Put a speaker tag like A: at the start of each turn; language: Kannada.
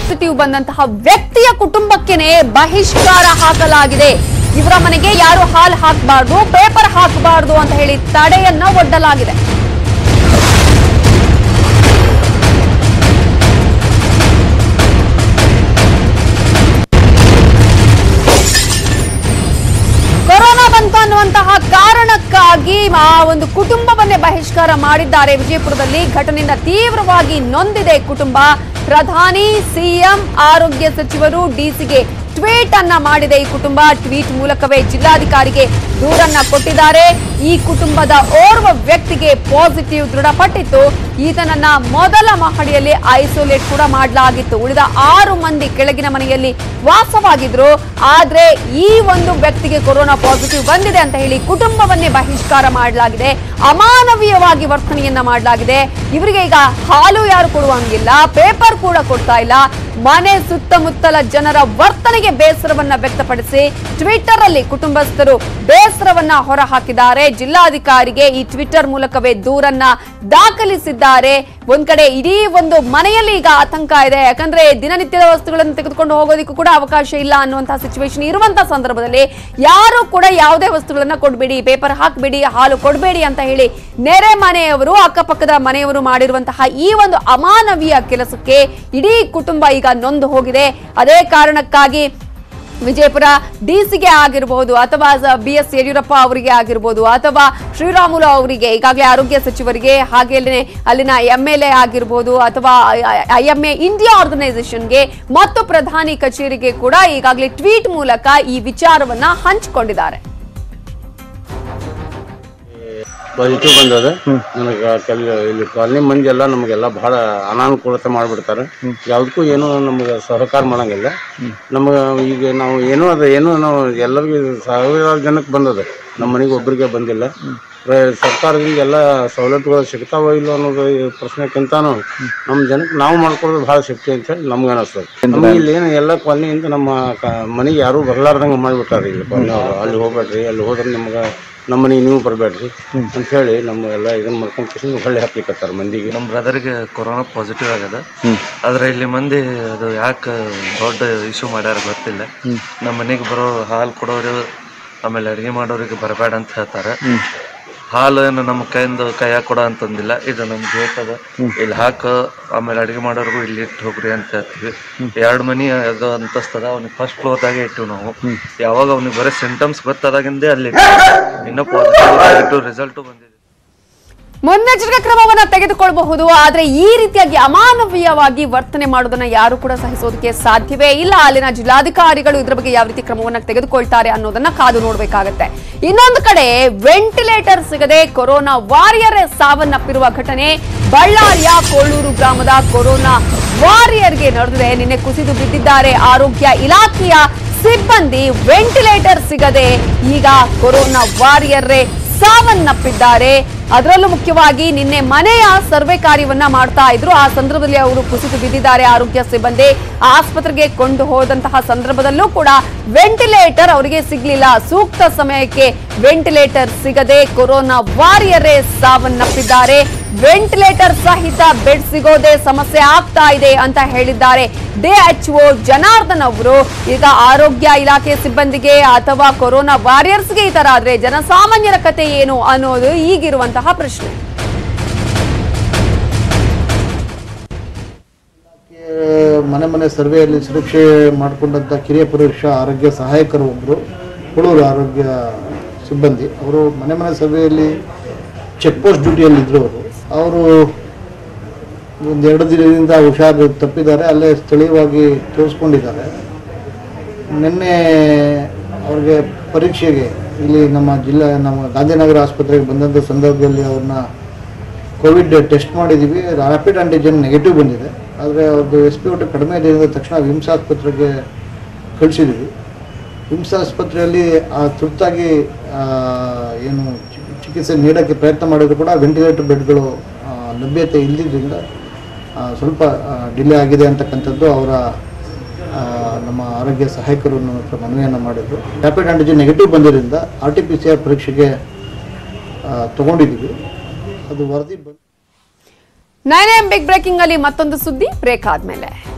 A: ಪಾಸಿಟಿವ್ ಬಂದಂತಹ ವ್ಯಕ್ತಿಯ ಕುಟುಂಬಕ್ಕೆನೆ ಬಹಿಷ್ಕಾರ ಹಾಕಲಾಗಿದೆ ಇವರ ಮನೆಗೆ ಯಾರು ಹಾಲು ಹಾಕಬಾರ್ದು ಪೇಪರ್ ಹಾಕಬಾರ್ದು ಅಂತ ಹೇಳಿ ತಡೆಯನ್ನ ಒಡ್ಡಲಾಗಿದೆ ಕೊರೋನಾ ಬಂತು ಅನ್ನುವಂತಹ ಕಾರಣಕ್ಕಾಗಿ ಆ ಒಂದು ಕುಟುಂಬವನ್ನೇ ಬಹಿಷ್ಕಾರ ಮಾಡಿದ್ದಾರೆ ವಿಜಯಪುರದಲ್ಲಿ ಘಟನೆಯಿಂದ ತೀವ್ರವಾಗಿ ನೊಂದಿದೆ ಕುಟುಂಬ ಪ್ರಧಾನಿ ಸಿಎಂ ಆರೋಗ್ಯ ಸಚಿವರು ಡಿಸಿಗೆ ಟ್ವೀಟ್ ಅನ್ನ ಮಾಡಿದೆ ಈ ಕುಟುಂಬ ಟ್ವೀಟ್ ಮೂಲಕವೇ ಜಿಲ್ಲಾಧಿಕಾರಿಗೆ ದೂರನ್ನ ಕೊಟ್ಟಿದ್ದಾರೆ ಈ ಕುಟುಂಬದ ಓರ್ವ ವ್ಯಕ್ತಿಗೆ ಪಾಸಿಟಿವ್ ದೃಢಪಟ್ಟಿತ್ತು ಈತನನ್ನ ಮೊದಲ ಮಹಡಿಯಲ್ಲಿ ಐಸೋಲೇಟ್ ಕೂಡ ಮಾಡಲಾಗಿತ್ತು ಉಳಿದ ಆರು ಮಂದಿ ಕೆಳಗಿನ ಮನೆಯಲ್ಲಿ ವಾಸವಾಗಿದ್ರು ಆದ್ರೆ ಈ ಒಂದು ವ್ಯಕ್ತಿಗೆ ಕೊರೋನಾ ಪಾಸಿಟಿವ್ ಬಂದಿದೆ ಅಂತ ಹೇಳಿ ಕುಟುಂಬವನ್ನೇ ಬಹಿಷ್ಕಾರ ಮಾಡಲಾಗಿದೆ ಅಮಾನವೀಯವಾಗಿ ವರ್ತನೆಯನ್ನ ಮಾಡಲಾಗಿದೆ ಇವರಿಗೆ ಈಗ ಹಾಲು ಯಾರು ಕೊಡುವಂಗಿಲ್ಲ ಪೇಪರ್ ಕೂಡ ಕೊಡ್ತಾ ಇಲ್ಲ ಮನೆ ಸುತ್ತಮುತ್ತಲ ಜನರ ವರ್ತನೆಗೆ ಬೇಸರವನ್ನ ವ್ಯಕ್ತಪಡಿಸಿ ಟ್ವಿಟರ್ ಅಲ್ಲಿ ಕುಟುಂಬಸ್ಥರು ಬೇಸರವನ್ನ ಹೊರಹಾಕಿದ್ದಾರೆ ಜಿಲ್ಲಾಧಿಕಾರಿಗೆ ಈ ಟ್ವಿಟರ್ ಮೂಲಕವೇ ದೂರನ್ನ ದಾಖಲಿಸಿದ್ದಾರೆ ಒಂದ್ ಕಡೆ ಇಡೀ ಒಂದು ಮನೆಯಲ್ಲಿ ಈಗ ಆತಂಕ ಇದೆ ಯಾಕಂದ್ರೆ ದಿನನಿತ್ಯದ ವಸ್ತುಗಳನ್ನು ತೆಗೆದುಕೊಂಡು ಹೋಗೋದಕ್ಕೂ ಕೂಡ ಅವಕಾಶ ಇಲ್ಲ ಅನ್ನುವಂತಹ ಸಿಚುವೇಶನ್ ಇರುವಂತಹ ಸಂದರ್ಭದಲ್ಲಿ ಯಾರು ಕೂಡ ಯಾವುದೇ ವಸ್ತುಗಳನ್ನ ಕೊಡ್ಬೇಡಿ ಪೇಪರ್ ಹಾಕ್ಬೇಡಿ ಹಾಲು ಕೊಡಬೇಡಿ ಅಂತ ಹೇಳಿ ನೆರೆ ಮನೆಯವರು ಅಕ್ಕಪಕ್ಕದ ಮನೆಯವರು ಮಾಡಿರುವಂತಹ ಈ ಒಂದು ಅಮಾನವೀಯ ಕೆಲಸಕ್ಕೆ ಇಡೀ ಕುಟುಂಬ ಈಗ ನೊಂದು ಹೋಗಿದೆ ಅದೇ ಕಾರಣಕ್ಕಾಗಿ ವಿಜಯಪುರ ಡಿಸಿಗೆ ಆಗಿರಬಹುದು ಅಥವಾ ಬಿ ಎಸ್ ಯಡಿಯೂರಪ್ಪ ಅವರಿಗೆ ಆಗಿರ್ಬೋದು ಅಥವಾ ಶ್ರೀರಾಮುಲು ಅವರಿಗೆ ಈಗಾಗಲೇ ಆರೋಗ್ಯ ಸಚಿವರಿಗೆ ಹಾಗೆ ಅಲ್ಲಿನ ಎಂ ಎಲ್ ಎ ಆಗಿರ್ಬೋದು ಅಥವಾ ಐ ಎಂ ಎ ಇಂಡಿಯಾ ಆರ್ಗನೈಸೇಷನ್ಗೆ ಮತ್ತು ಪ್ರಧಾನಿ ಕಚೇರಿಗೆ ಕೂಡ ಈಗಾಗಲೇ ಟ್ವೀಟ್ ಮೂಲಕ ಈ ವಿಚಾರವನ್ನ ಹಂಚಿಕೊಂಡಿದ್ದಾರೆ
B: ಪಾಸಿಟಿವ್ ಬಂದದ ನನಗೆ ಕೆಲ ಇಲ್ಲಿ ಕಾಲನಿ ಮಂದಿ ಎಲ್ಲ ನಮಗೆಲ್ಲ ಬಹಳ ಅನಾನುಕೂಲತೆ ಮಾಡಿಬಿಡ್ತಾರೆ ಯಾವುದಕ್ಕೂ ಏನೂ ನಮಗೆ ಸಹಕಾರ ಮಾಡಂಗಿಲ್ಲ ನಮಗೆ ಈಗ ನಾವು ಏನೂ ಅದ ಏನೂ ನಾವು ಎಲ್ಲರಿಗೂ ಸಾವಿರಾರು ಜನಕ್ಕೆ ಬಂದದ ನಮ್ಮ ಮನೆಗೆ ಒಬ್ಬರಿಗೆ ಬಂದಿಲ್ಲ ಪ್ರ- ಸರ್ಕಾರದಿಂದ ಎಲ್ಲ ಸವಲತ್ತುಗಳು ಸಿಗ್ತಾವೋ ಇಲ್ಲೋ ಅನ್ನೋದು ಈ ಪ್ರಶ್ನೆಕ್ಕಿಂತಾನು ನಮ್ಮ ಜನಕ್ಕೆ ನಾವು ಮಾಡ್ಕೊಳ್ಳೋದು ಭಾಳ ಶಕ್ತಿ ಅಂತ ಹೇಳಿ ನಮ್ಗೆ ಅನಿಸ್ತದೆ ನಮಗೆ ಇಲ್ಲಿ ಏನು ಎಲ್ಲ ಕಾಲನಿಯಿಂದ ನಮ್ಮ ಕ- ಮನೆಗೆ ಯಾರೂ ಬರಲಾರ್ದಂಗೆ ಮಾಡಿಬಿಟ್ಟಾರೆ ಇಲ್ಲಿ ಕಾಲನಿ ಅವರು ಅಲ್ಲಿ ಹೋಗ್ಬೇಡ್ರಿ ಅಲ್ಲಿ ಹೋದ್ರೆ ನಿಮ್ಗೆ ನಮ್ಮ ಮನೆಗೆ ನೀವು ಬರಬೇಡ್ರಿ ಅಂತ ಹೇಳಿ ನಮ್ಮ ಎಲ್ಲ ಇದನ್ನ ಮಾಡ್ಕೊಂಡು ಕಿಶನ್ ಹೊಳ್ಳಿ ಹಾಕ್ಲಿಕ್ಕತ್ತಾರ ಮಂದಿಗೆ
C: ನಮ್ಮ ಬ್ರದರ್ಗೆ ಕೊರೋನಾ ಪಾಸಿಟಿವ್ ಆಗ್ಯದ ಆದ್ರೆ ಇಲ್ಲಿ ಮಂದಿ ಅದು ಯಾಕೆ ದೊಡ್ಡ ಇಶ್ಯೂ ಮಾಡ್ಯಾರ ಗೊತ್ತಿಲ್ಲ ನಮ್ಮ ಮನೆಗೆ ಬರೋ ಹಾಲು ಕೊಡೋರು ಆಮೇಲೆ ಅಡುಗೆ ಮಾಡೋರಿಗೆ ಬರಬೇಡ ಅಂತ ಹೇಳ್ತಾರೆ ಹಾಲು ಏನು ನಮ್ಮ ಕೈಯಿಂದ ಕೈಯಾಗ ಕೊಡೋ ಅಂತಂದಿಲ್ಲ ಇದು ನಮ್ಮ ಗೇಟ್ ಅದ ಇಲ್ಲಿ ಹಾಕ ಆಮೇಲೆ ಅಡುಗೆ ಮಾಡೋರ್ಗು ಇಲ್ಲಿ ಇಟ್ಟು ಹೋಗ್ರಿ ಅಂತ ಹೇಳ್ತೀವಿ ಎರಡು ಮನಿ ಅದು ಅಂತಸ್ತದ ಅವ್ನಿಗೆ ಫಸ್ಟ್ ಫ್ಲೋರ್ದಾಗೆ ಇಟ್ಟಿವಿ ನಾವು ಯಾವಾಗ ಅವ್ನಿಗೆ ಬರೀ ಸಿಂಟಮ್ಸ್ ಗೊತ್ತಾದಾಗಿಂದೇ ಅಲ್ಲಿ ಇನ್ನೂ ಪಾಸಿಟಿವ್ ರಿಸಲ್ಟು ಬಂದಿದೆ
A: ಮುನ್ನೆಚ್ಚರಿಕೆ ಕ್ರಮವನ್ನ ತೆಗೆದುಕೊಳ್ಳಬಹುದು ಆದ್ರೆ ಈ ರೀತಿಯಾಗಿ ಅಮಾನವೀಯವಾಗಿ ವರ್ತನೆ ಮಾಡೋದನ್ನ ಯಾರು ಕೂಡ ಸಹಿಸೋದಕ್ಕೆ ಸಾಧ್ಯವೇ ಇಲ್ಲ ಅಲ್ಲಿನ ಜಿಲ್ಲಾಧಿಕಾರಿಗಳು ಇದ್ರ ಬಗ್ಗೆ ಯಾವ ರೀತಿ ಕ್ರಮವನ್ನ ತೆಗೆದುಕೊಳ್ತಾರೆ ಅನ್ನೋದನ್ನ ಕಾದು ನೋಡ್ಬೇಕಾಗತ್ತೆ ಇನ್ನೊಂದು ಕಡೆ ವೆಂಟಿಲೇಟರ್ ಸಿಗದೆ ಕೊರೋನಾ ವಾರಿಯರ್ ಸಾವನ್ನಪ್ಪಿರುವ ಘಟನೆ ಬಳ್ಳಾರಿಯ ಕೊಳ್ಳೂರು ಗ್ರಾಮದ ಕೊರೋನಾ ವಾರಿಯರ್ಗೆ ನಡೆದಿದೆ ನಿನ್ನೆ ಕುಸಿದು ಬಿದ್ದಿದ್ದಾರೆ ಆರೋಗ್ಯ ಇಲಾಖೆಯ ಸಿಬ್ಬಂದಿ ವೆಂಟಿಲೇಟರ್ ಸಿಗದೆ ಈಗ ಕೊರೋನಾ ವಾರಿಯರ್ರೇ ಸಾವನ್ನಪ್ಪಿದ್ದಾರೆ ಅದರಲ್ಲೂ ಮುಖ್ಯವಾಗಿ ನಿನ್ನೆ ಮನೆಯ ಸರ್ವೆ ಕಾರ್ಯವನ್ನ ಮಾಡ್ತಾ ಇದ್ರು ಆ ಸಂದರ್ಭದಲ್ಲಿ ಅವರು ಕುಸಿದು ಬಿದ್ದಿದ್ದಾರೆ ಆರೋಗ್ಯ ಸಿಬ್ಬಂದಿ ಆಸ್ಪತ್ರೆಗೆ ಕೊಂಡು ಹೋದಂತಹ ಸಂದರ್ಭದಲ್ಲೂ ಕೂಡ ವೆಂಟಿಲೇಟರ್ ಅವರಿಗೆ ಸಿಗ್ಲಿಲ್ಲ ಸೂಕ್ತ ಸಮಯಕ್ಕೆ ವೆಂಟಿಲೇಟರ್ ಸಿಗದೆ ಕೊರೋನಾ ವಾರಿಯರೇ ಸಾವನ್ನಪ್ಪಿದ್ದಾರೆ ವೆಂಟಿಲೇಟರ್ ಸಹಿತ ಬೆಡ್ ಸಿಗೋದೇ ಸಮಸ್ಯೆ ಆಗ್ತಾ ಇದೆ ಅಂತ ಹೇಳಿದ್ದಾರೆ ಡಿಎಚ್ಒ ಜನಾರ್ದನ್ ಅವರು ಈಗ ಆರೋಗ್ಯ ಇಲಾಖೆ ಸಿಬ್ಬಂದಿಗೆ ಅಥವಾ ಕೊರೋನಾ ವಾರಿಯರ್ಸ್ಗೆ ಈ ತರ ಆದ್ರೆ ಜನಸಾಮಾನ್ಯರ ಕತೆ ಏನು ಅನ್ನೋದು ಈಗಿರುವಂತಹ ಪ್ರಶ್ನೆ
D: ಮನೆ ಮನೆ ಸರ್ವೆಯಲ್ಲಿ ಸುರಕ್ಷೆ ಮಾಡಿಕೊಂಡಂಥ ಕಿರಿಯ ಪುರುಷ ಆರೋಗ್ಯ ಸಹಾಯಕರು ಒಬ್ಬರು ಹುಳೂರು ಆರೋಗ್ಯ ಸಿಬ್ಬಂದಿ ಅವರು ಮನೆ ಮನೆ ಸರ್ವೆಯಲ್ಲಿ ಚೆಕ್ ಪೋಸ್ಟ್ ಡ್ಯೂಟಿಯಲ್ಲಿದ್ದರು ಅವರು ಅವರು ಒಂದು ಎರಡು ದಿನದಿಂದ ಹುಷಾರು ತಪ್ಪಿದ್ದಾರೆ ಅಲ್ಲೇ ಸ್ಥಳೀಯವಾಗಿ ತೋರಿಸ್ಕೊಂಡಿದ್ದಾರೆ ನಿನ್ನೆ ಅವ್ರಿಗೆ ಪರೀಕ್ಷೆಗೆ ಇಲ್ಲಿ ನಮ್ಮ ಜಿಲ್ಲಾ ನಮ್ಮ ಗಾಂಧಿನಗರ ಆಸ್ಪತ್ರೆಗೆ ಬಂದಂಥ ಸಂದರ್ಭದಲ್ಲಿ ಅವ್ರನ್ನ ಕೋವಿಡ್ ಟೆಸ್ಟ್ ಮಾಡಿದ್ದೀವಿ ರ್ಯಾಪಿಡ್ ಆಂಟಿಜನ್ ನೆಗೆಟಿವ್ ಬಂದಿದೆ ಆದರೆ ಅವ್ರದ್ದು ಎಸ್ ಪಿ ಒಟ್ಟು ಕಡಿಮೆ ಇದ್ದಿದ್ದರಿಂದ ತಕ್ಷಣ ವಿಮ್ಸ್ ಆಸ್ಪತ್ರೆಗೆ ಕಳಿಸಿದ್ವಿ ವಿಮ್ಸ್ ಆಸ್ಪತ್ರೆಯಲ್ಲಿ ಆ ತುರ್ತಾಗಿ ಆ, ಏನು ಚಿ- ಚಿಕಿತ್ಸೆ ನೀಡೋಕ್ಕೆ ಪ್ರಯತ್ನ ಮಾಡಿದ್ರು ಕೂಡ ವೆಂಟಿಲೇಟರ್ ಬೆಡ್ಗಳು ಆ, ಲಭ್ಯತೆ ಇಲ್ಲದಿದ್ದರಿಂದ ಆ, ಸ್ವಲ್ಪ ಡಿಲೇ ಆಗಿದೆ ಅಂತಕ್ಕಂಥದ್ದು ಅವರ ಆ, ನಮ್ಮ ಆರೋಗ್ಯ ಸಹಾಯಕರು ನಮ್ಮ ಹತ್ರ ಮನವಿಯನ್ನು ಮಾಡಿದ್ರು ರ್ಯಾಪಿಡ್ ಆಂಟಿಜನ್ ನೆಗೆಟಿವ್ ಬಂದಿದ್ದರಿಂದ R T P C R ಪರೀಕ್ಷೆಗೆ ಆ, ತಗೊಂಡಿದ್ದೀವಿ ಅದು ವರದಿ ಬಂದು
A: ನೈನ್ ಬಿಗ್ ಬ್ರೇಕಿಂಗ್ ಅಲ್ಲಿ ಮತ್ತೊಂದು ಸುದ್ದಿ ಬ್ರೇಕ್ ಆದ್ಮೇಲೆ